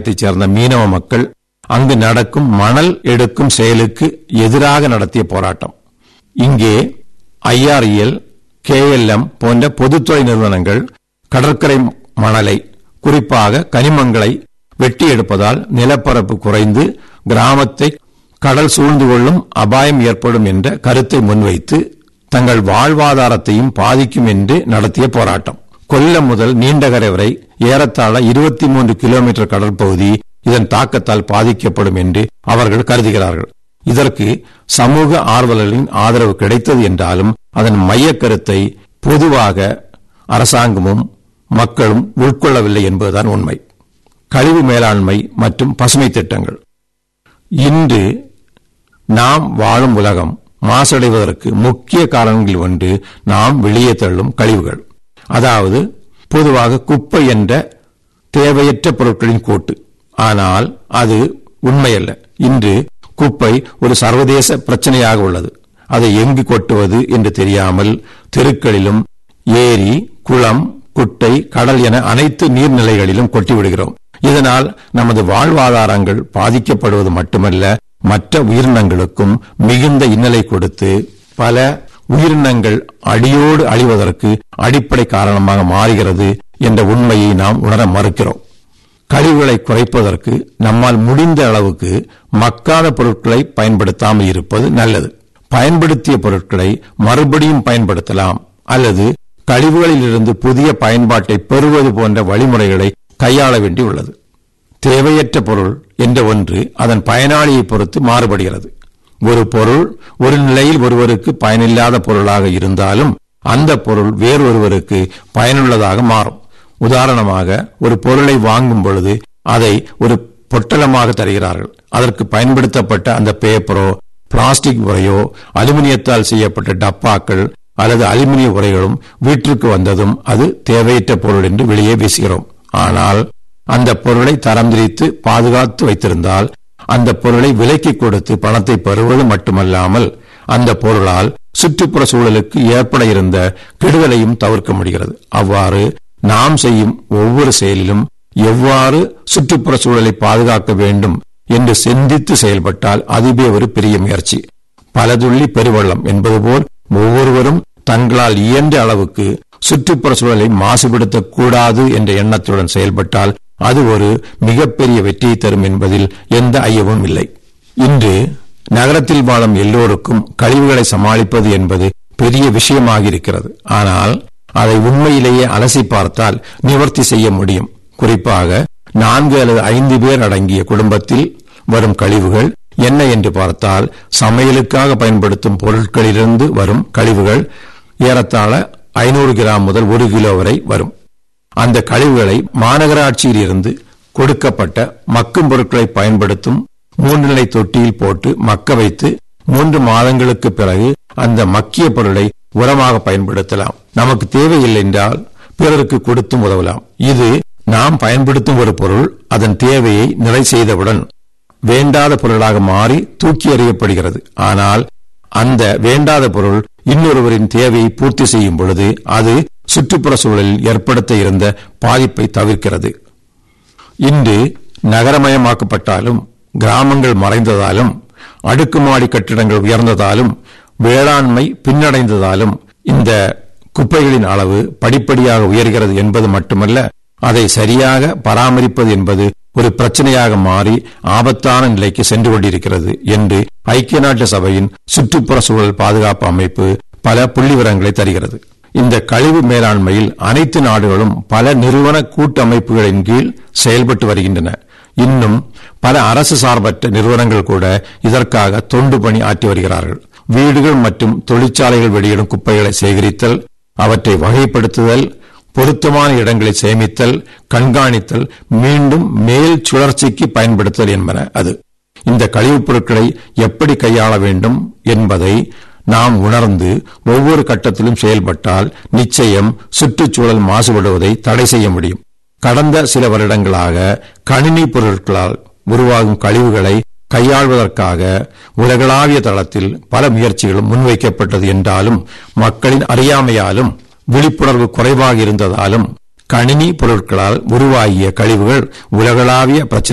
சமுதாயத்தைச் சேர்ந்த மீனவ மக்கள் அங்கு நடக்கும் மணல் எடுக்கும் செயலுக்கு எதிராக நடத்திய போராட்டம் இங்கே ஐஆர்இஎல் கேஎல்எம் போன்ற பொதுத்துறை நிறுவனங்கள் கடற்கரை மணலை குறிப்பாக கனிமங்களை வெட்டி எடுப்பதால் நிலப்பரப்பு குறைந்து கிராமத்தை கடல் சூழ்ந்து கொள்ளும் அபாயம் ஏற்படும் என்ற கருத்தை முன்வைத்து தங்கள் வாழ்வாதாரத்தையும் பாதிக்கும் என்று நடத்திய போராட்டம் கொல்லம் முதல் நீண்டகரை வரை ஏறத்தாழ இருபத்தி மூன்று கிலோமீட்டர் கடற்பகுதி இதன் தாக்கத்தால் பாதிக்கப்படும் என்று அவர்கள் கருதுகிறார்கள் இதற்கு சமூக ஆர்வலர்களின் ஆதரவு கிடைத்தது என்றாலும் அதன் மையக் கருத்தை பொதுவாக அரசாங்கமும் மக்களும் உட்கொள்ளவில்லை என்பதுதான் உண்மை கழிவு மேலாண்மை மற்றும் பசுமை திட்டங்கள் இன்று நாம் வாழும் உலகம் மாசடைவதற்கு முக்கிய காரணங்கள் ஒன்று நாம் வெளியே தள்ளும் கழிவுகள் அதாவது பொதுவாக குப்பை என்ற தேவையற்ற பொருட்களின் கூட்டு ஆனால் அது உண்மையல்ல இன்று குப்பை ஒரு சர்வதேச பிரச்சனையாக உள்ளது அதை எங்கு கொட்டுவது என்று தெரியாமல் தெருக்களிலும் ஏரி குளம் குட்டை கடல் என அனைத்து நீர்நிலைகளிலும் கொட்டிவிடுகிறோம் இதனால் நமது வாழ்வாதாரங்கள் பாதிக்கப்படுவது மட்டுமல்ல மற்ற உயிரினங்களுக்கும் மிகுந்த இன்னலை கொடுத்து பல உயிரினங்கள் அடியோடு அழிவதற்கு அடிப்படை காரணமாக மாறுகிறது என்ற உண்மையை நாம் உணர மறுக்கிறோம் கழிவுகளை குறைப்பதற்கு நம்மால் முடிந்த அளவுக்கு மக்காத பொருட்களை பயன்படுத்தாமல் இருப்பது நல்லது பயன்படுத்திய பொருட்களை மறுபடியும் பயன்படுத்தலாம் அல்லது கழிவுகளில் இருந்து புதிய பயன்பாட்டை பெறுவது போன்ற வழிமுறைகளை கையாள வேண்டியுள்ளது தேவையற்ற பொருள் என்ற ஒன்று அதன் பயனாளியை பொறுத்து மாறுபடுகிறது ஒரு பொருள் ஒரு நிலையில் ஒருவருக்கு பயனில்லாத பொருளாக இருந்தாலும் அந்த பொருள் வேறொருவருக்கு பயனுள்ளதாக மாறும் உதாரணமாக ஒரு பொருளை வாங்கும் பொழுது அதை ஒரு பொட்டலமாக தருகிறார்கள் அதற்கு பயன்படுத்தப்பட்ட அந்த பேப்பரோ பிளாஸ்டிக் உரையோ அலுமினியத்தால் செய்யப்பட்ட டப்பாக்கள் அல்லது அலுமினிய உரைகளும் வீட்டிற்கு வந்ததும் அது தேவையற்ற பொருள் என்று வெளியே வீசுகிறோம் ஆனால் அந்த பொருளை தரம் திரித்து பாதுகாத்து வைத்திருந்தால் அந்த பொருளை விலைக்கு கொடுத்து பணத்தை பெறுவது மட்டுமல்லாமல் அந்த பொருளால் சுற்றுப்புற சூழலுக்கு ஏற்பட இருந்த கெடுதலையும் தவிர்க்க முடிகிறது அவ்வாறு நாம் செய்யும் ஒவ்வொரு செயலிலும் எவ்வாறு சுற்றுப்புற சூழலை பாதுகாக்க வேண்டும் என்று சிந்தித்து செயல்பட்டால் அதுவே ஒரு பெரிய முயற்சி பலதுள்ளி பெருவெள்ளம் என்பது போல் ஒவ்வொருவரும் தங்களால் இயன்ற அளவுக்கு சுற்றுப்புற சூழலை மாசுபடுத்தக் கூடாது என்ற எண்ணத்துடன் செயல்பட்டால் அது ஒரு மிகப்பெரிய வெற்றியை தரும் என்பதில் எந்த ஐயமும் இல்லை இன்று நகரத்தில் வாழும் எல்லோருக்கும் கழிவுகளை சமாளிப்பது என்பது பெரிய விஷயமாக இருக்கிறது ஆனால் அதை உண்மையிலேயே அலசி பார்த்தால் நிவர்த்தி செய்ய முடியும் குறிப்பாக நான்கு அல்லது ஐந்து பேர் அடங்கிய குடும்பத்தில் வரும் கழிவுகள் என்ன என்று பார்த்தால் சமையலுக்காக பயன்படுத்தும் பொருட்களிலிருந்து வரும் கழிவுகள் ஏறத்தாழ ஐநூறு கிராம் முதல் ஒரு கிலோ வரை வரும் அந்த கழிவுகளை மாநகராட்சியில் இருந்து கொடுக்கப்பட்ட மக்கும் பொருட்களை பயன்படுத்தும் மூன்று நிலை தொட்டியில் போட்டு மக்க வைத்து மூன்று மாதங்களுக்கு பிறகு அந்த மக்கிய பொருளை உரமாக பயன்படுத்தலாம் நமக்கு தேவையில்லை என்றால் பிறருக்கு கொடுத்தும் உதவலாம் இது நாம் பயன்படுத்தும் ஒரு பொருள் அதன் தேவையை நிறை செய்தவுடன் வேண்டாத பொருளாக மாறி தூக்கி எறியப்படுகிறது ஆனால் அந்த வேண்டாத பொருள் இன்னொருவரின் தேவையை பூர்த்தி செய்யும் பொழுது அது சுற்றுப்புற சூழலில் ஏற்படுத்த இருந்த பாதிப்பை தவிர்க்கிறது இன்று நகரமயமாக்கப்பட்டாலும் கிராமங்கள் மறைந்ததாலும் அடுக்குமாடி கட்டிடங்கள் உயர்ந்ததாலும் வேளாண்மை பின்னடைந்ததாலும் இந்த குப்பைகளின் அளவு படிப்படியாக உயர்கிறது என்பது மட்டுமல்ல அதை சரியாக பராமரிப்பது என்பது ஒரு பிரச்சனையாக மாறி ஆபத்தான நிலைக்கு சென்று கொண்டிருக்கிறது என்று ஐக்கிய நாட்டு சபையின் சுற்றுப்புற சூழல் பாதுகாப்பு அமைப்பு பல புள்ளிவிவரங்களை தருகிறது இந்த கழிவு மேலாண்மையில் அனைத்து நாடுகளும் பல நிறுவன கூட்டமைப்புகளின் கீழ் செயல்பட்டு வருகின்றன இன்னும் பல அரசு சார்பற்ற நிறுவனங்கள் கூட இதற்காக தொண்டு பணி ஆற்றி வருகிறார்கள் வீடுகள் மற்றும் தொழிற்சாலைகள் வெளியிடும் குப்பைகளை சேகரித்தல் அவற்றை வகைப்படுத்துதல் பொருத்தமான இடங்களை சேமித்தல் கண்காணித்தல் மீண்டும் மேல் சுழற்சிக்கு பயன்படுத்துதல் என்பன அது இந்த கழிவுப் பொருட்களை எப்படி கையாள வேண்டும் என்பதை நாம் உணர்ந்து ஒவ்வொரு கட்டத்திலும் செயல்பட்டால் நிச்சயம் சுற்றுச்சூழல் மாசுபடுவதை தடை செய்ய முடியும் கடந்த சில வருடங்களாக கணினி பொருட்களால் உருவாகும் கழிவுகளை கையாள்வதற்காக உலகளாவிய தளத்தில் பல முயற்சிகளும் முன்வைக்கப்பட்டது என்றாலும் மக்களின் அறியாமையாலும் விழிப்புணர்வு குறைவாக இருந்ததாலும் கணினி பொருட்களால் உருவாகிய கழிவுகள் உலகளாவிய பிரச்சனை